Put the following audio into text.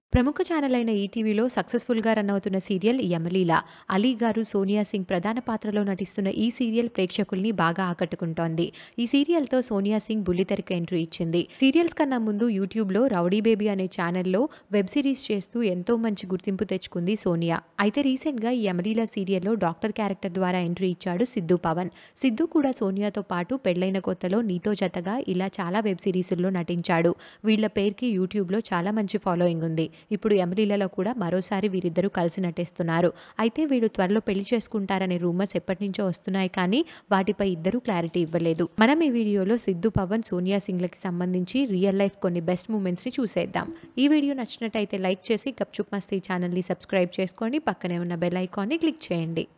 ప్రముఖ ఛానల్ అయిన ఈటీవీలో సక్సెస్ఫుల్గా రన్ అవుతున్న సీరియల్ యమలీల అలీ గారు సోనియా సింగ్ ప్రధాన పాత్రలో నటిస్తున్న ఈ సీరియల్ ప్రేక్షకుల్ని బాగా ఆకట్టుకుంటోంది ఈ సీరియల్తో సోనియా సింగ్ బుల్లితెరకు ఎంట్రీ ఇచ్చింది సీరియల్స్ కన్నా ముందు యూట్యూబ్లో రౌడీ బేబీ అనే ఛానల్లో వెబ్ సిరీస్ చేస్తూ ఎంతో మంచి గుర్తింపు తెచ్చుకుంది సోనియా అయితే రీసెంట్గా ఈ యమలీల సీరియల్లో డాక్టర్ క్యారెక్టర్ ద్వారా ఎంట్రీ ఇచ్చాడు సిద్ధు పవన్ సిద్ధు కూడా సోనియాతో పాటు పెళ్లైన కొత్తలో నీతో జతగా ఇలా చాలా వెబ్ సిరీసుల్లో నటించాడు వీళ్ళ పేరుకి యూట్యూబ్లో చాలా మంచి ఫాలోయింగ్ ఉంది ఇప్పుడు ఎమలీలలో కూడా మరోసారి వీరిద్దరూ కలిసి నటిస్తున్నారు అయితే వీళ్ళు త్వరలో పెళ్లి చేసుకుంటారనే రూమర్స్ ఎప్పటి నుంచో వస్తున్నాయి కానీ వాటిపై ఇద్దరూ క్లారిటీ ఇవ్వలేదు మనం ఈ వీడియోలో సిద్ధు పవన్ సోనియా సింగ్లకి సంబంధించి రియల్ లైఫ్ కొన్ని బెస్ట్ మూమెంట్స్ని చూసేద్దాం ఈ వీడియో నచ్చినట్టయితే లైక్ చేసి గప్చుప్ మస్తీ ఛానల్ని సబ్స్క్రైబ్ చేసుకోండి పక్కనే ఉన్న బెల్ ఐకాన్ని క్లిక్ చేయండి